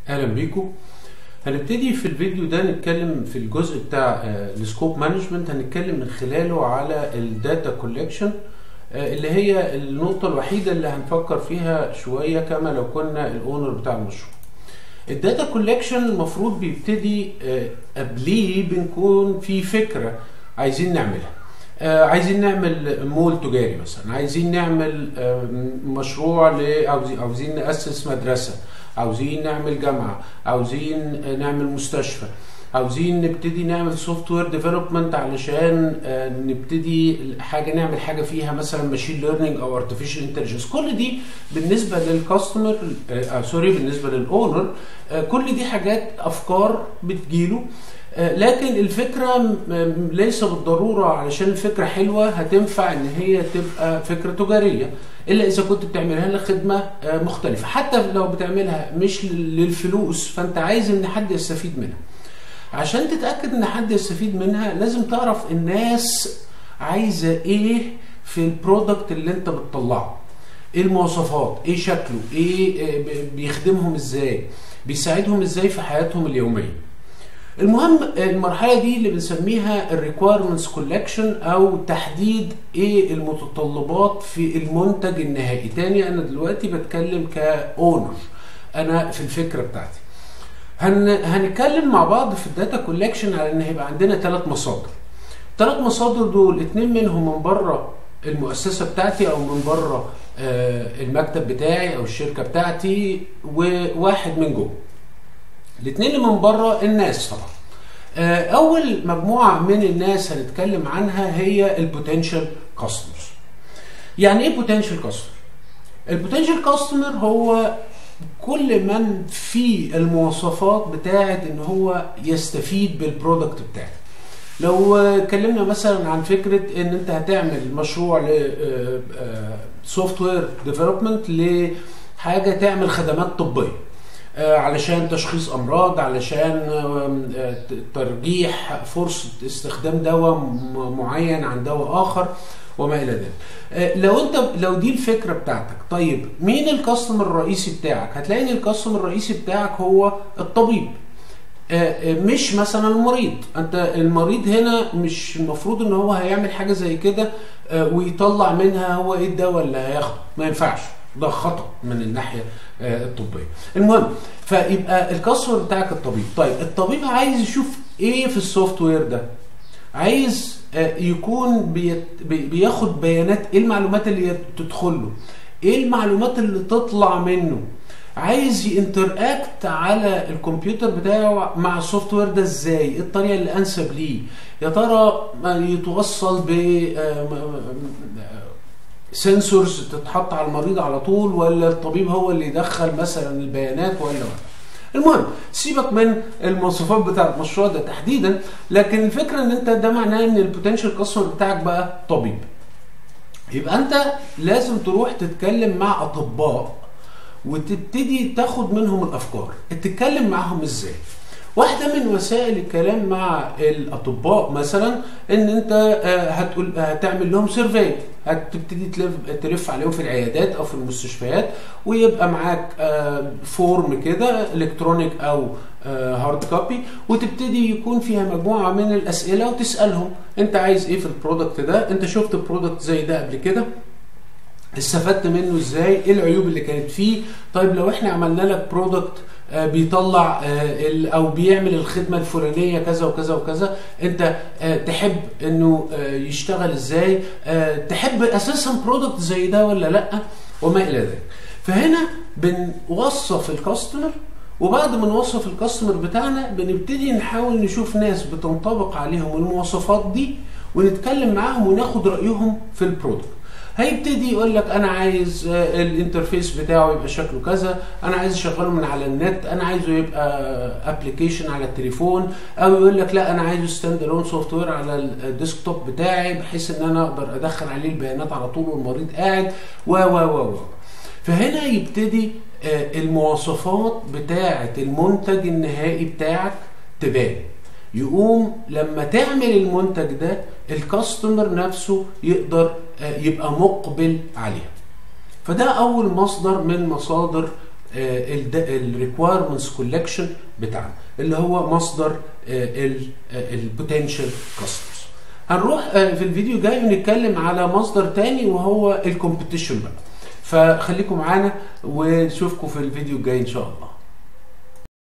اهلا بيكم هنبتدي في الفيديو ده نتكلم في الجزء بتاع السكوب مانجمنت هنتكلم من خلاله على الداتا كولكشن اللي هي النقطة الوحيدة اللي هنفكر فيها شوية كما لو كنا الاونر بتاع المشروع الداتا كولكشن المفروض بيبتدي قبليه بنكون في فكرة عايزين نعملها آه عايزين نعمل مول تجاري مثلا عايزين نعمل آه مشروع ل عاوزين نأسس مدرسة عاوزين نعمل جامعة عاوزين نعمل مستشفى عاوزين نبتدي نعمل سوفت وير ديفلوبمنت علشان آه نبتدي حاجه نعمل حاجه فيها مثلا ماشين ليرنينج او ارتفيشال انتليجنس كل دي بالنسبه للكاستمر آه سوري بالنسبه للاونر آه كل دي حاجات افكار بتجيله لكن الفكرة ليس بالضرورة علشان الفكرة حلوة هتنفع ان هي تبقى فكرة تجارية الا اذا كنت بتعملها لخدمة مختلفة حتى لو بتعملها مش للفلوس فانت عايز ان حد يستفيد منها عشان تتأكد ان حد يستفيد منها لازم تعرف الناس عايزة ايه في البرودكت اللي انت بتطلعه ايه المواصفات ايه شكله ايه بيخدمهم ازاي بيساعدهم ازاي في حياتهم اليوميه المهم المرحله دي اللي بنسميها الريكويرمنتس كولكشن او تحديد ايه المتطلبات في المنتج النهائي تاني انا دلوقتي بتكلم كاونر انا في الفكره بتاعتي هن هنتكلم مع بعض في الداتا كولكشن على ان هيبقى عندنا ثلاث مصادر ثلاث مصادر دول اتنين منهم من بره المؤسسه بتاعتي او من بره المكتب بتاعي او الشركه بتاعتي وواحد من جوه الاثنين اللي من بره الناس طبعا اول مجموعه من الناس هنتكلم عنها هي البوتنشال كاستمرز يعني ايه بوتنشال كاستمر البوتنشال كاستمر هو كل من في المواصفات بتاعه ان هو يستفيد بالبرودكت بتاعك لو اتكلمنا مثلا عن فكره ان انت هتعمل مشروع ل سوفت وير ديفلوبمنت لحاجه تعمل خدمات طبيه علشان تشخيص امراض علشان ترجيح فرصه استخدام دواء معين عن دواء اخر وما الى ذلك لو انت لو دي الفكره بتاعتك طيب مين الكاستمر الرئيسي بتاعك هتلاقي ان الكاستمر الرئيسي بتاعك هو الطبيب مش مثلا المريض انت المريض هنا مش المفروض ان هو هيعمل حاجه زي كده ويطلع منها هو ايه الدواء اللي هياخده ما ينفعش ده خطا من الناحيه الطبيه المهم فيبقى الكاستمر بتاعك الطبيب طيب الطبيب عايز يشوف ايه في السوفت وير ده عايز يكون بياخد بيانات ايه المعلومات اللي تدخل له ايه المعلومات اللي تطلع منه عايز ينتراكت على الكمبيوتر بتاعه مع السوفت وير ده ازاي ايه الطريقه اللي انسب ليه يا ترى يتوصل ب سنسورز تتحط على المريض على طول ولا الطبيب هو اللي يدخل مثلا البيانات ولا ولا المهم سيبك من المواصفات بتاعه المشروع ده تحديدا لكن الفكره ان انت ده معناه ان البوتنشال كاستمر بتاعك بقى طبيب يبقى انت لازم تروح تتكلم مع اطباء وتبتدي تاخد منهم الافكار تتكلم معاهم ازاي واحدة من وسائل الكلام مع الأطباء مثلا إن أنت هتقول هتعمل لهم سيرفي هتبتدي تلف, تلف عليهم في العيادات أو في المستشفيات ويبقى معاك فورم كده إلكترونيك أو هارد كوبي وتبتدي يكون فيها مجموعة من الأسئلة وتسألهم أنت عايز إيه في البرودكت ده؟ أنت شفت برودكت زي ده قبل كده؟ استفدت منه ازاي ايه العيوب اللي كانت فيه طيب لو احنا عملنا لك برودكت بيطلع او بيعمل الخدمه الفلانيه كذا وكذا وكذا انت تحب انه يشتغل ازاي تحب اساسا برودكت زي ده ولا لا وما الى ذلك فهنا بنوصف الكاستمر وبعد ما نوصف الكاستمر بتاعنا بنبتدي نحاول نشوف ناس بتنطبق عليهم المواصفات دي ونتكلم معاهم وناخد رايهم في البرودكت هيبتدي يقول لك انا عايز الانترفيس بتاعه يبقى شكله كذا انا عايز اشغله من على النت انا عايزه يبقى ابلكيشن على التليفون او يقول لك لا انا عايزه ستاند الون سوفت وير على الديسكتوب بتاعي بحيث ان انا اقدر ادخل عليه البيانات على طول والمريض قاعد و و و فهنا يبتدي المواصفات بتاعه المنتج النهائي بتاعك تبان يقوم لما تعمل المنتج ده الكاستمر نفسه يقدر يبقى مقبل عليها فده اول مصدر من مصادر الريكويرمنتس كولكشن بتاعنا اللي هو مصدر البوتنشال كاستمرز هنروح في الفيديو جاي ونتكلم على مصدر تاني وهو الكومبيتيشن بقى فخليكم معانا ونشوفكم في الفيديو الجاي ان شاء الله